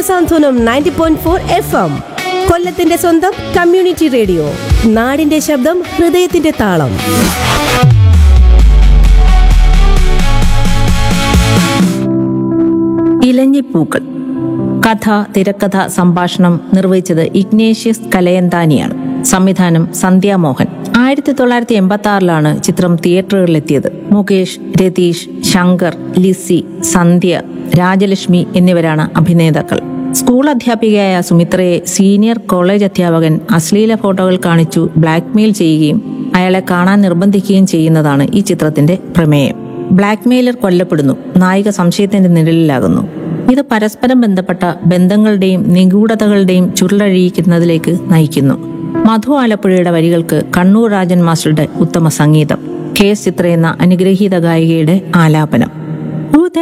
സാന്ത്വനം ninety point four F M കൊല്ലത്തിന്റെ സ്വന്തം community radio നാടിന്റെ ശബ്ദം ഹൃദയത്തിന്റെ താളം ഇലഞ്ഞിപ്പൂക്കൾ കഥ തിരക്കഥ സംഭാഷണം നിർവഹിച്ചത് ഇഗ്നേഷ്യസ് കലയന്താനിയാണ് സംവിധാനം സന്ധ്യാമോഹൻ ആയിരത്തി തൊള്ളായിരത്തി എൺപത്തി ആറിലാണ് ചിത്രം തിയേറ്ററുകളിലെത്തിയത് മുകേഷ് രതീഷ് ശങ്കർ ലിസി സന്ധ്യ രാജലക്ഷ്മി എന്നിവരാണ് അഭിനേതാക്കൾ സ്കൂൾ അധ്യാപികയായ സുമിത്രയെ സീനിയർ കോളേജ് അധ്യാപകൻ അശ്ലീല ഫോട്ടോകൾ കാണിച്ചു ബ്ലാക്ക്മെയിൽ ചെയ്യുകയും അയാളെ കാണാൻ നിർബന്ധിക്കുകയും ചെയ്യുന്നതാണ് ഈ ചിത്രത്തിന്റെ പ്രമേയം ബ്ലാക്ക്മെയിലർ കൊല്ലപ്പെടുന്നു നായിക സംശയത്തിന്റെ നിഴലിലാകുന്നു ഇത് പരസ്പരം ബന്ധപ്പെട്ട ബന്ധങ്ങളുടെയും നിഗൂഢതകളുടെയും ചുരുളഴിയിക്കുന്നതിലേക്ക് നയിക്കുന്നു മധു ആലപ്പുഴയുടെ വരികൾക്ക് കണ്ണൂർ രാജൻ മാസ്റ്ററുടെ ഉത്തമ സംഗീതം കെ എസ് ചിത്ര എന്ന അനുഗ്രഹീത ഗായികയുടെ ആലാപനം